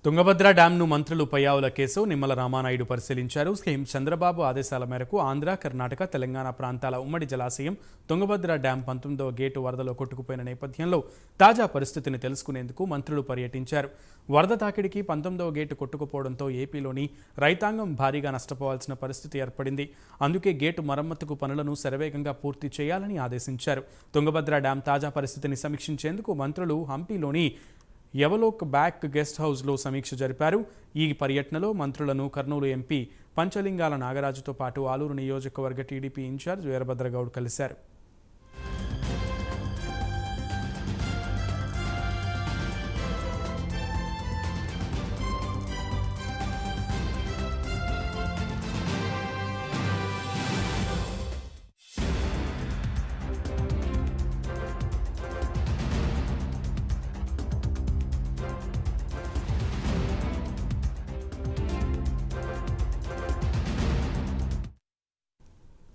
తుంగభద్ర డ్యాంను మంత్రులు పయ్యావుల కేసు నిమ్మల రామానాయుడు పరిశీలించారు సీఎం చంద్రబాబు ఆదేశాల మేరకు ఆంధ్ర కర్ణాటక తెలంగాణ ప్రాంతాల ఉమ్మడి జలాశయం తుంగభద్ర డ్యాం పంతొమ్మిదవ గేటు వరదలో కొట్టుకుపోయిన నేపథ్యంలో తాజా పరిస్థితిని తెలుసుకునేందుకు మంత్రులు పర్యటించారు వరద తాకిడికి పంతొమ్మిదవ గేటు కొట్టుకుపోవడంతో ఏపీలోని రైతాంగం భారీగా నష్టపోవాల్సిన పరిస్థితి ఏర్పడింది అందుకే గేటు మరమ్మతుకు పనులను శరవేగంగా పూర్తి చేయాలని ఆదేశించారు తుంగభద్ర డ్యాం తాజా పరిస్థితిని సమీక్షించేందుకు మంత్రులు హంపీలోని యవలోక్ బ్యాక్ గెస్ట్ హౌస్లో సమీక్ష జరిపారు ఈ పర్యటనలో మంత్రులను కర్నూలు ఎంపీ పంచలింగాల నాగరాజుతో పాటు ఆలూరు నియోజకవర్గ టీడీపీ ఇన్ఛార్జ్ వీరభద్రగౌడ్ కలిశారు